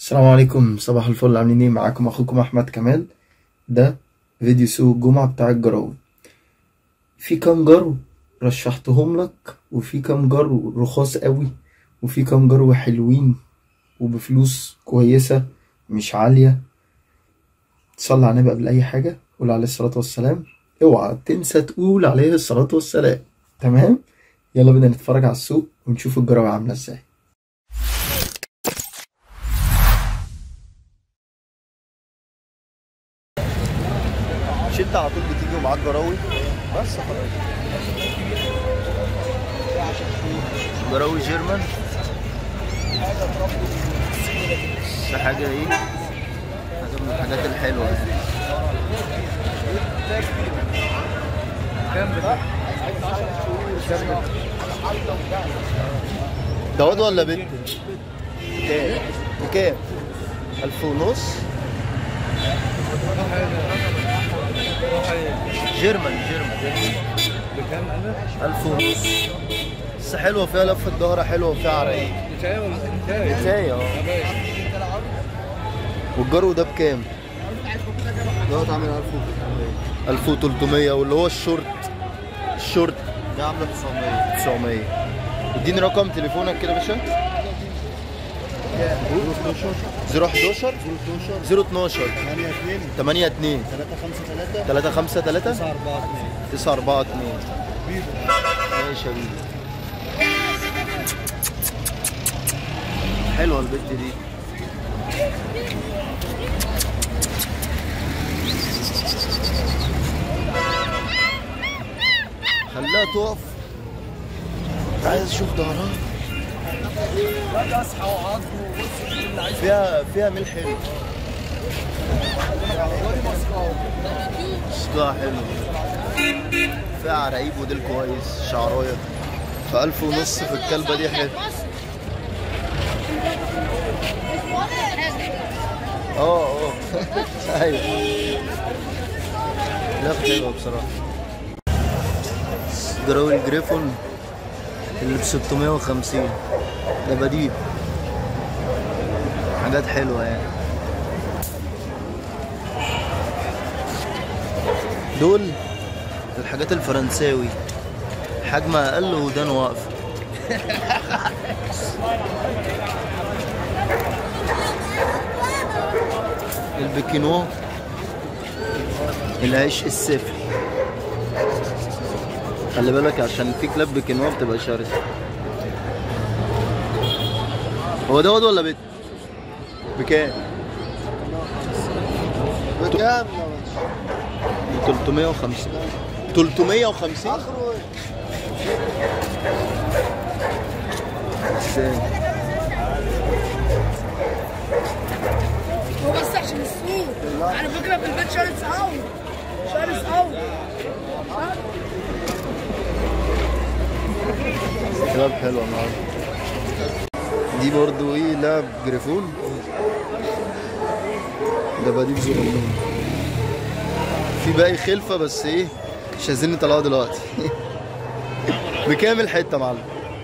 السلام عليكم صباح الفل عاملين ايه معاكم اخوكم احمد كمال ده فيديو سوق الجمعة بتاع الجراوي في كام جرو رشحتهم لك وفي كام جرو رخاص قوي وفي كام جرو حلوين وبفلوس كويسة مش عالية صلي على النبي قبل اي حاجة قول عليه الصلاة والسلام اوعى تنسى تقول عليه الصلاة والسلام تمام يلا بينا نتفرج على السوق ونشوف الجراوي عاملة ازاي مش انت على طول بتيجي ومعاك جراوي بس خلاص جراوي جيرمان بس حاجة ايه حاجة من الحاجات الحلوة يعني ده واد ولا بنت؟ بكام؟ بكام؟ ألف ونص؟ جيرمان جيرمان بكام انا؟ ألف ونص بس حلوة فيها لفة ظهرها حلوة وفيها عرايق بتاعي ولا بتاعي؟ بتاعي اه ماشي والجرو ده بكام؟ دوت عامل 1000 1300 واللي هو الشورت الشورت ده عامله 900 900 اديني رقم تليفونك كده يا باشا 011 012 8 2 82 3 5 3 353 9 4 2 942 ماشي يا بيبي حلوه البت دي خليها تقف عايز اشوف ظهرها فيها فيها ميل حلو شكلها حلو فيها عرايب وديل كويس شعرايه في ألف ونص في الكلبة دي حلو اه اه ايوه لا حلوة بصراحة جراوي الجريفون اللي ب 650 ده بديل حاجات حلوة يعني دول الحاجات الفرنساوي حجمها اقل ودان واقفه البكينو العيش السفل خلي بالك عشان في كلاب بكينوا بتبقى شرسة هو ده واد ولا بنت؟ بكام؟ بكام؟ 350 350 ازاي؟ هو بس عشان السوق على فكره في البيت شرس قوي شرس قوي كلاب حلوة النهاردة دي برضو ايه لعب جريفون ده بديل صغنون في باقي خلفة بس ايه مش عايزين نطلعها دلوقتي بكام الحتة يا معلم؟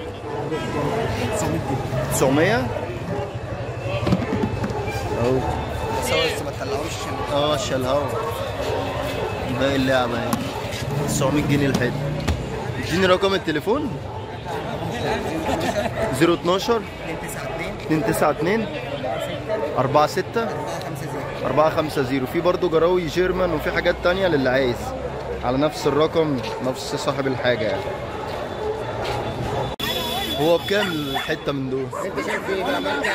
900 اهو بس ما تطلعوش اه شالهوا باقي اللعبة اهي 900 جنيه الحتة اديني رقم التليفون 012 292 46 450 في برضه جراوي جيرمان وفي حاجات تانية للي عايز على نفس الرقم نفس صاحب الحاجة يعني هو بكام الحتة من دول؟ انت شايف ايه بقى ما انت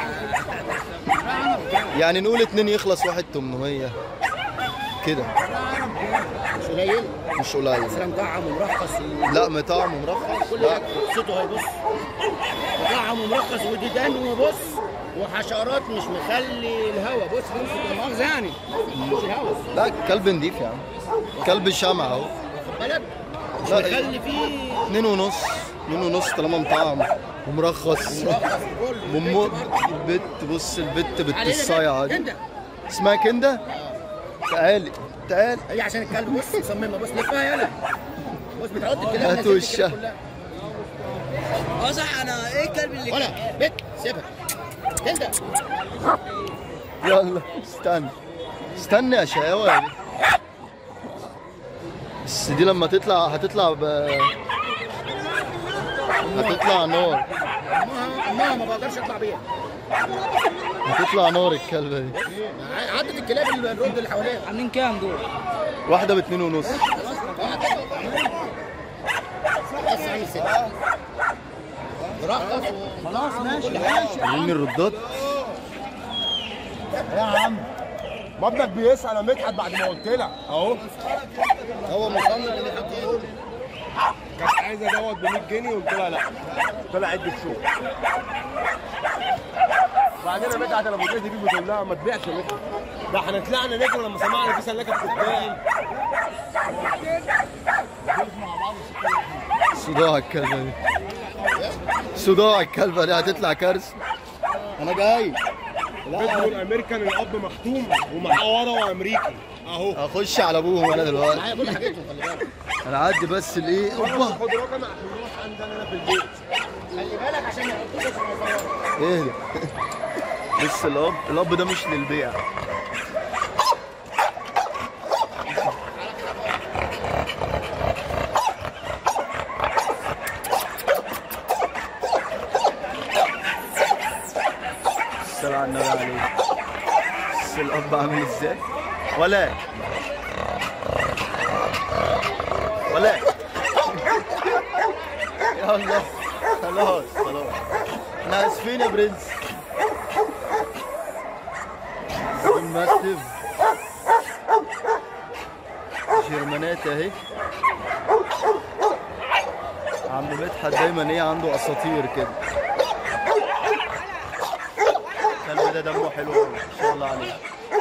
يعني نقول اتنين يخلص واحد 800 كده مش قليل مش قليل مثلا مطعم ومرخص لا مطعم ومرخص كل لا حاجه صوته هيبص مطعم ومرخص وديدان وبص وحشرات مش مخلي الهوا بص بيمسك لا مؤاخذه يعني مش الهوا لا كلب نضيف يا عم كلب شمع اهو واخد بالك مش لا. مخلي فيه اتنين ونص اتنين ونص طالما مطعم ومرخص مرخص وكله وم البت بص البت بنت الصايعة دي انت اسمها كندا تعالي تعالي هي عشان الكلب بص مصممه بص لفها يلا بص بتعض الكلاب هات نزلت وشها. الكلاب كلها. اه صح انا ايه الكلب اللي ولا بت سيبها انت يلا استنى استنى يا شقاوة دي بس دي لما تطلع هتطلع ب هتطلع نار امها امها ما بقدرش اطلع بيها هتطلع نار الكلبة دي عدت الكلاب الرد اللي حواليها عاملين كام دول؟ واحدة باتنين ونص بس عامل ست رقص خلاص ماشي ماشي وريني الردات يا عم ما ابنك بيسأل يا مدحت بعد ما قلت لك اهو هو مصمم ان يحط يقول كانت عايزه دوت ب 100 جنيه قلت لها لا طلع عده شوك بعدين يا مدحت انا بديت بيه بتقول لها ما تبيعش يا مدحت ده احنا طلعنا نجري لما سمعنا في سلاكه في كوبايه صداع الكلبة دي صداع الكلبة دي هتطلع كارثة أنا جاي بيتبول امريكان الاب مختوم ومعاه ورا امريكي اهو هخش على أبوهم أنا دلوقتي معايا كل حاجتهم خلي بالك أنا عدي بس الإيه أوبا خد رقم عشان نروح عندنا انا في البيت خلي بالك عشان يحطوك اسم الصغير. إيه ده بص الأب الأب ده مش للبيع الصلاة على النبي عليه بس الأب عامل إزاي ولا ولا يا الله خلاص خلاص احنا اسفين يا برنس المكتب جرمانات اهي عم مدحت دايما ايه عنده اساطير كده الكلب ده دمه حلو قوي ما شاء الله عليه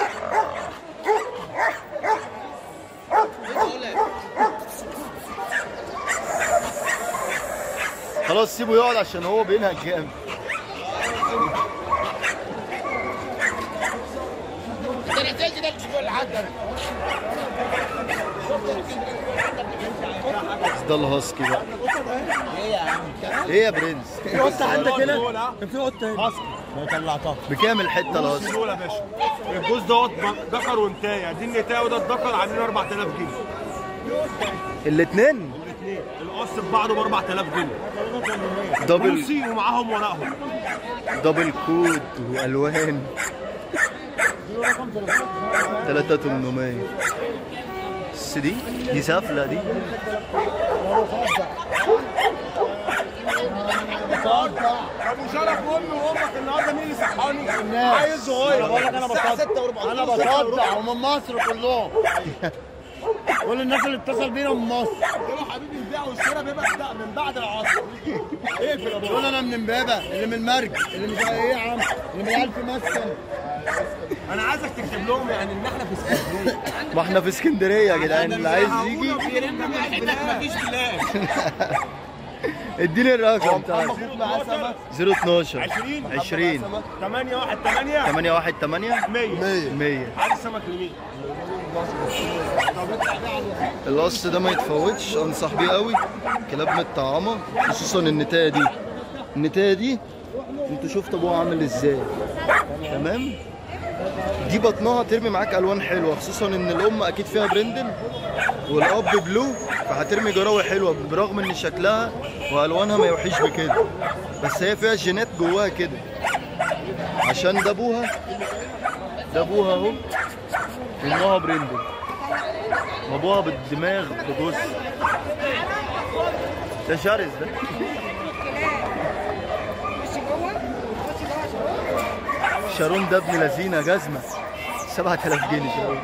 خلاص سيبه يقعد عشان هو بينهج جامد انت نتائج ده الاسبوع اللي عدى بس ده الهاسكي بقى ايه يا برنس قطه عندك هنا كان في قطه هنا هاسكي ما طلعتها بكام الحته الهاسكي دول يا باشا الجوز دوت ذكر وانتايه دي النتايه وده الذكر عاملين 4000 جنيه الاثنين الاثنين القص ببعضه ب 4000 جنيه دبل روسي ومعاهم ورقهم دبل كود والوان 3800 بس دي دي سافله دي ابو شرف امي وامك النهارده مين اللي صحاني؟ عايز صغير بقول لك انا بصدع انا بصدع ومن مصر كلهم كل الناس اللي اتصل بينا من مصر قلت له حبيبي البيع والشراء بيبقى بتاع- من بعد العصر اقفل يا بابا انا من امبابه اللي من المرج اللي مش ايه يا عم اللي من الف مسكن انا عايزك تكتب لهم يعني ان احنا في اسكندريه ما احنا في اسكندريه يا جدعان اللي عايز يجي مفيش بلاد اديني الرقم بتاعك معاه سمك 012 20 20 8 1 8 818 100 100 عايز سمك لمين؟ القص ده ما يتفوتش انصح بيه قوي كلاب متطعمه خصوصا النتايه دي النتايه دي انت شفت ابوها عامل ازاي تمام دي بطنها ترمي معاك الوان حلوه خصوصا ان الام اكيد فيها برندل والاب بلو فهترمي جراوي حلوه برغم ان شكلها والوانها ما يوحيش بكده بس هي فيها جينات جواها كده عشان ده ابوها ده ابوها اهو وامها برندل وابوها بالدماغ بجزء ده شرس ده شارون ده ابن لذينه جزمه 7000 جنيه شارون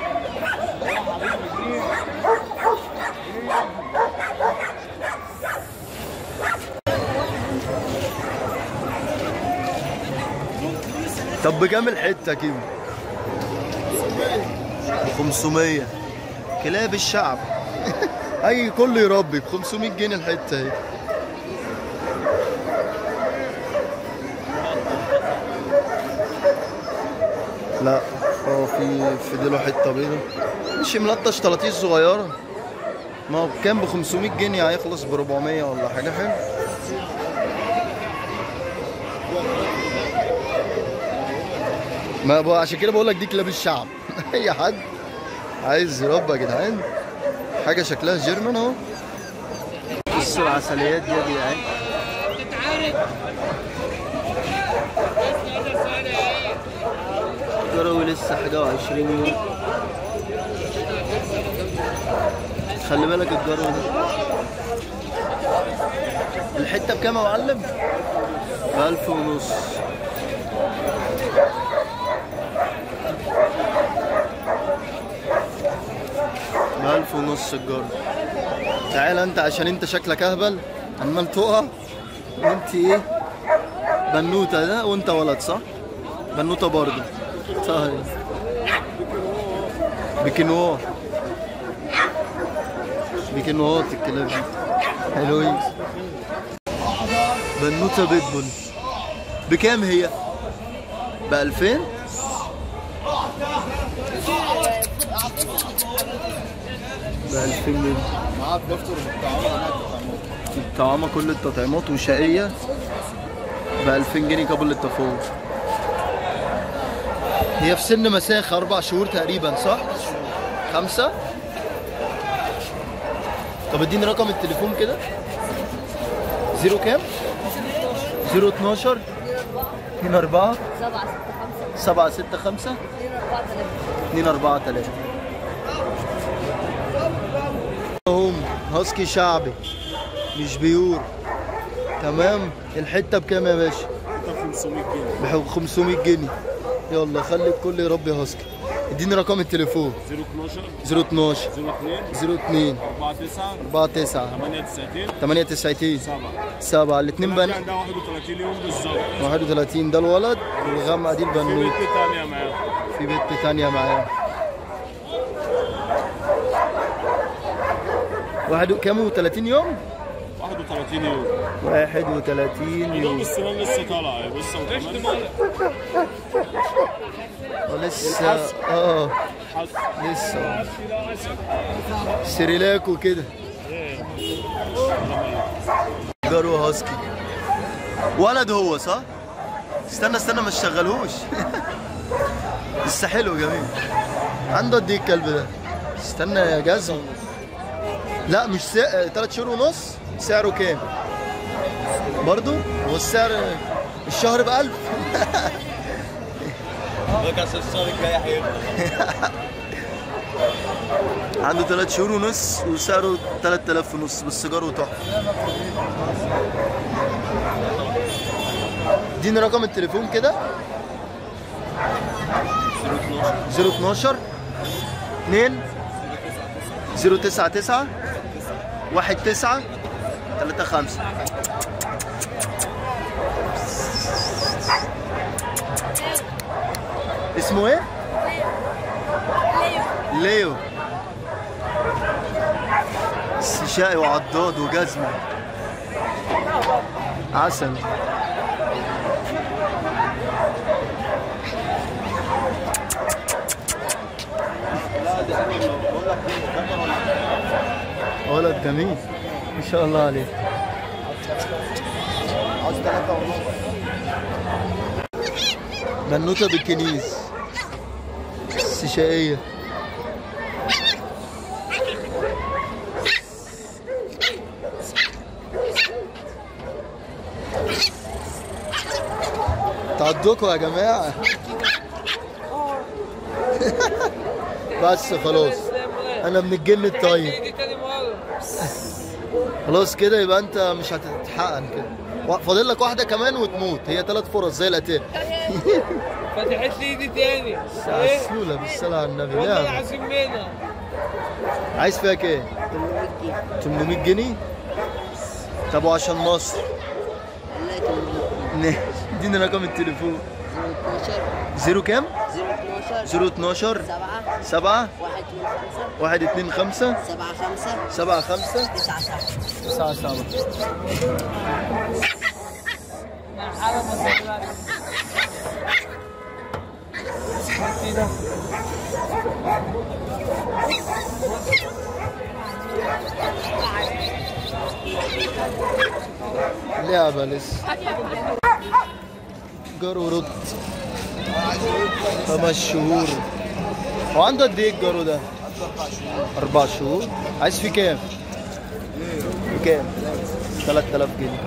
طب بكام الحته كيمو؟ ب 500 كلاب الشعب اي كله يربي ب 500 جنيه الحته اهي لا هو في في ديله حته بيضه مش ملطش طلاطيش صغيره ما هو كان ب 500 جنيه هيخلص ب 400 ولا حاجه حلو ما بقى عشان كده بقول لك دي كلاب الشعب اي حد عايز يربى يا جدعان حاجه شكلها جيرمان اهو بصوا العسليات دي يا جدعان جروي لسه حاجه وعشرين يوم خلي بالك الجرو ده الحته بكام يا معلم؟ بألف ونص بألف ونص الجرو تعال انت عشان انت شكلك اهبل عمال تقع وانت ايه بنوته ده وانت ولد صح؟ بنوته برضه طيب بكنوار بكنوات الكلاب دي حلوين بنوته بيتبول بكام هي؟ بألفين؟ بألفين جنيه معاه الدفتر والطعام هناك الطعامة كل التطعيمات وشقية بألفين جنيه قبل التفاوض هي في سن مساخة أربع شهور تقريبا صح؟ خمسة؟ طب اديني رقم التليفون كده زيرو كام؟ زيرو اتناشر اتنين أربعة سبعة ستة خمسة سبعة ستة خمسة اتنين أربعة تلاتة اتنين أربعة تلاتة هم هاسكي شعبي مش بيور تمام الحتة بكام يا باشا؟ 500 جنيه ب 500 جنيه يلا خلي الكل يربي هاسكي اديني رقم التليفون 012 012 02 02 49 49 98 98 7 7 الاثنين بن ده 31 يوم بالظبط 31 ده الولد والغامقه دي في البنوت بنت تانية معاهم في بنت تانية معاه واحد كام 30 يوم 31 يوم 31 يوم يوم السنان لسه طالعة لسه مكمل ولسه اه لسه سريلاك وكده جارو هاسكي ولد هو صح؟ استنى استنى ما تشغلهوش لسه حلو جميل عنده قد ايه الكلب ده؟ استنى يا جزم لا مش سا... تلات شهور ونص سعره كام؟ برضو؟ هو السعر الشهر بألف بس الشهر الجاي هيبقى عنده ثلاث شهور ونص وسعره 3000 ونص بس جاره تحفه اديني رقم التليفون كده 012 2 099 19 35 اسمه ايه؟ ليو استشائي وعضاد وجزمة عسل ولد جميل ما شاء الله عليه عاوز ثلاثة ونص بنوتة بالكنيز استشائية تعضكوا يا جماعة بس خلاص انا من الجن الطيب خلاص كده يبقى انت مش هتتحقن كده وا- فاضل لك واحدة كمان وتموت هي ثلاث فرص زي القتال فتحت لي ايدي تاني عسولة بالصلاة على النبي والله لعبة العظيم منها عايز فيها كام؟ 800 جنيه طب وعشان مصر ن- اديني رقم التليفون 12 زيرو كام؟ 012 012 7 7 1 2 5 1 2 5 7 5 7 5 9 7 9 7 لعبة لسه جرو رد خمس شهور هو عنده قد ايه الجرو ده؟ أربع شهور عايز فيه كام؟ بكام؟ 3000 جنيه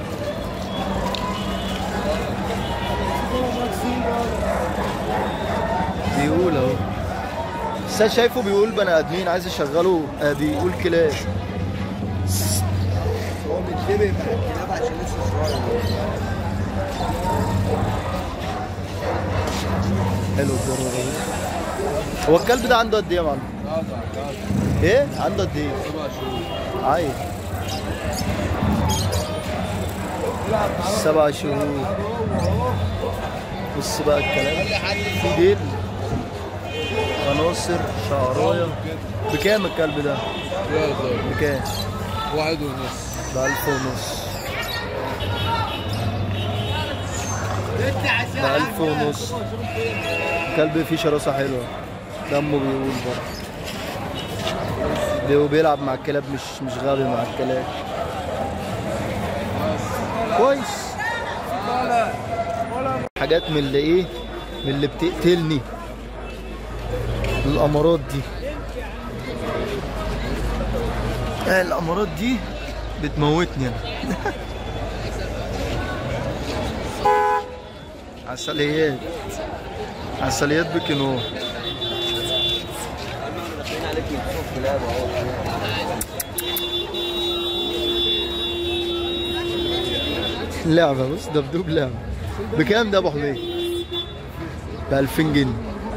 بيقول اهو بس أنا شايفه بيقول بني ادمين عايز يشغله آه بيقول كلاب هو متشبه مع الكلاب عشان لسه صغير حلو الجرو ده هو الكلب ده عنده قد ايه يا معلم؟ ايه؟ عنده قد ايه؟ سبع شهور عايز سبع شهور بص بقى الكلام في ديل عناصر شعرايه بكام الكلب ده؟ بكام؟ واحد ونص بألف ونص بألف ونص كلب فيه شراسة حلوة دمه بيقول برضه بي- بيلعب مع الكلاب مش مش غبي مع الكلاب كويس حاجات من اللي ايه من اللي بتقتلني الامارات دي آه، الامارات دي بتموتني انا عسليات عسليات بكنور لعبة بص دبدوب لعبة بكام ده يا ابو حميد؟ ب 2000 جنيه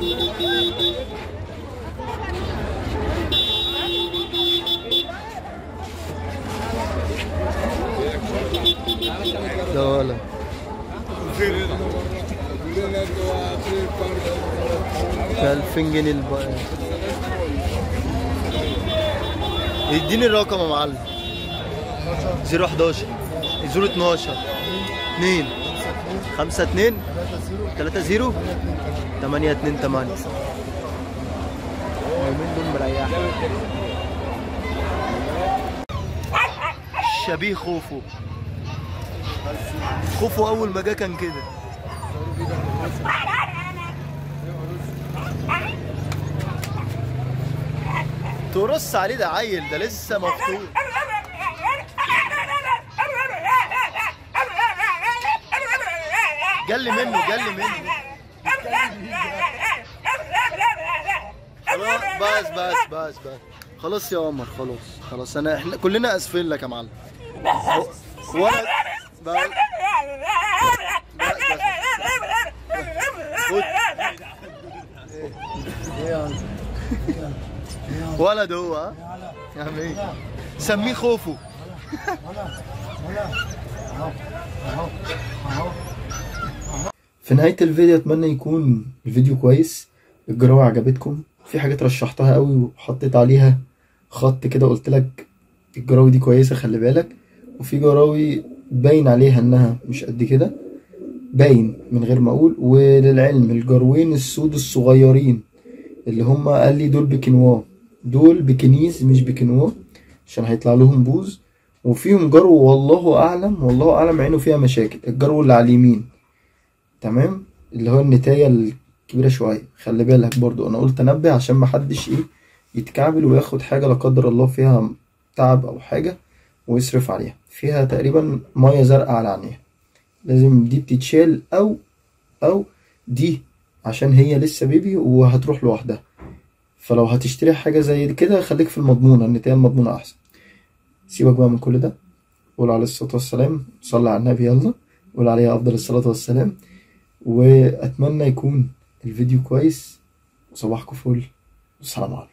ده ولا ب 2000 جنيه الب... اديني الرقم يا معلم 011 012 2 5 2 3 0 8 2 8 اليومين دول مريح شبيه خوفو خوفو اول ما جه كان كده ترص عليه ده عيل ده لسه مفتوح جلي منه جلي منه خلاص بس بس بس بس خلاص يا عمر خلاص خلاص انا احنا كلنا اسفين لك يا معلم هو- وانا بس خد. ولد هو ها يا عم ايه سميه خوفو في نهاية الفيديو اتمنى يكون الفيديو كويس الجراوة عجبتكم في حاجات رشحتها قوي وحطيت عليها خط كده قلت لك الجراوي دي كويسة خلي بالك وفي جراوي باين عليها انها مش قد كده باين من غير ما اقول وللعلم الجروين السود الصغيرين اللي هم قال لي دول بكنوا دول بكنيز مش بكنوا عشان هيطلع لهم بوز وفيهم جرو والله اعلم والله اعلم عينه فيها مشاكل الجرو اللي على اليمين تمام اللي هو النتاية الكبيرة شوية خلي بالك برضو انا قلت انبه عشان محدش ايه يتكعبل وياخد حاجة لا قدر الله فيها تعب او حاجة ويصرف عليها فيها تقريبا مية زرقاء على عينيها لازم دي بتتشال او او دي عشان هي لسه بيبي وهتروح لوحدها فلو هتشتري حاجة زي كده خليك في المضمونة النتاية المضمونة احسن سيبك بقى من كل ده قول عليه الصلاة والسلام صلى على النبي يلا قول عليه أفضل الصلاة والسلام وأتمنى يكون الفيديو كويس وصباحكم فل والسلام عليكم